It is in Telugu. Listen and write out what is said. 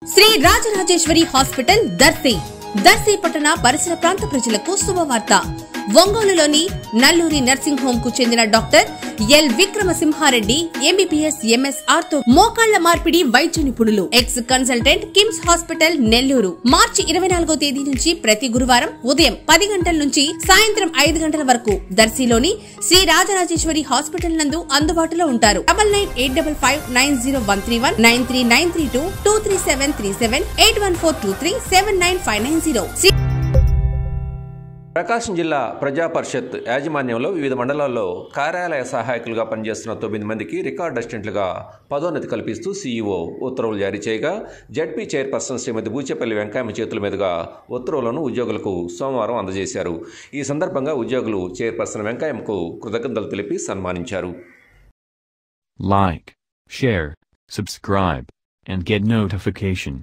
శ్రీ రాజరాజేశ్వరి హాస్పిటల్ దర్శి దర్శి పట్టణ పరిసర ప్రాంత ప్రజలకు శుభవార్త ఒంగోలులోని నల్లూరి నర్సింగ్ హోమ్ కు చెందిన doctor L Vikramasimhareddy MBBS MS ortho మోకాళ్ల మార్పిడి వైద్య నిపుణులు ex consultant KIMS hospital Nellore మార్చి ఇరవై నాలుగో తేదీ నుంచి ప్రతి గురువారం ఉదయం పది గంటల నుంచి సాయంత్రం ఐదు గంటల వరకు దర్శిలోని శ్రీ రాజరాజేశ్వరి హాస్పిటల్ నందు అందుబాటులో ఉంటారు double nine eight double five nine zero one three one nine three nine three two two three seven three seven eight one four two three seven nine five nine zero Prakasam జిల్లా ప్రజా పరిషత్ యాజమాన్యంలో వివిధ మండలాల్లో కార్యాలయ సహాయకులుగా పనిచేస్తున్న తొమ్మిది మందికి రికార్డ్ అసిస్టెంట్లుగా పదోన్నతి కల్పిస్తూ సీఈఓ ఉత్తర్వులు జారీ చేయగా జడ్పీ చైర్పర్సన్ శ్రీమతి బూచేపల్లి వెంకయ్య చేతుల మీదుగా ఉత్తర్వులను ఉద్యోగులకు సోమవారం అందజేశారు ఈ సందర్భంగా ఉద్యోగులు చైర్పర్సన్ వెంకయ్యకు కృతజ్ఞతలు తెలిపి సన్మానించారు Like, share, subscribe, and get notification.